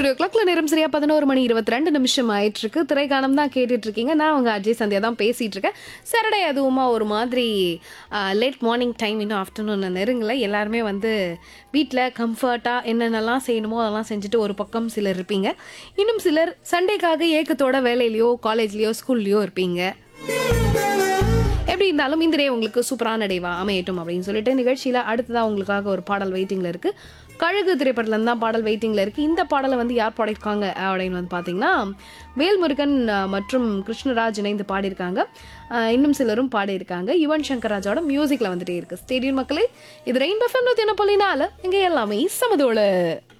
studio கிளாக்ல நேரம் சரியா பதினோரு மணி இருபத்தி ரெண்டு நிமிஷம் ஆயிட்டு இருக்கு திரைக்கானம் தான் கேட்டுட்டு இருக்கீங்க நான் உங்க அஜய் சந்தியா தான் பேசிட்டு இருக்கேன் சாட்டர்டே அதுவுமா ஒரு மாதிரி லேட் மார்னிங் டைம் இன்னும் ஆஃப்டர்நூன் நெருங்கல எல்லாருமே வந்து வீட்டில் கம்ஃபர்ட்டாக என்னென்னலாம் செய்யணுமோ அதெல்லாம் செஞ்சுட்டு ஒரு பக்கம் சிலர் இருப்பீங்க இன்னும் சிலர் சண்டேக்காக ஏக்கத்தோட வேலையிலையோ காலேஜ்லேயோ ஸ்கூல்லையோ இருப்பீங்க எப்படி இருந்தாலும் இந்த டே உங்களுக்கு சூப்பரான டேவா அமையட்டும் அப்படின்னு சொல்லிட்டு நிகழ்ச்சியில் அடுத்ததாக உங்களுக்காக ஒரு பாடல் வெயிட்டிங்கில் இருக்குது கழுகு திரைப்படத்துலேருந்து தான் பாடல் வெயிட்டிங்கில் இருக்குது இந்த பாடலை வந்து யார் பாடியிருக்காங்க அப்படின்னு வந்து பார்த்தீங்கன்னா வேல்முருகன் அஹ், மற்றும் கிருஷ்ணராஜ் இணைந்து பாடியிருக்காங்க அஹ், இன்னும் சிலரும் பாடியிருக்காங்க யுவன் சங்கர் ராஜோட மியூசிக்கில் வந்துட்டே இருக்குது ஸ்டேடியம் மக்களே இது ரெயின் பஃபம் நூற்றி என்ன இங்கே எல்லாமே சமதோடு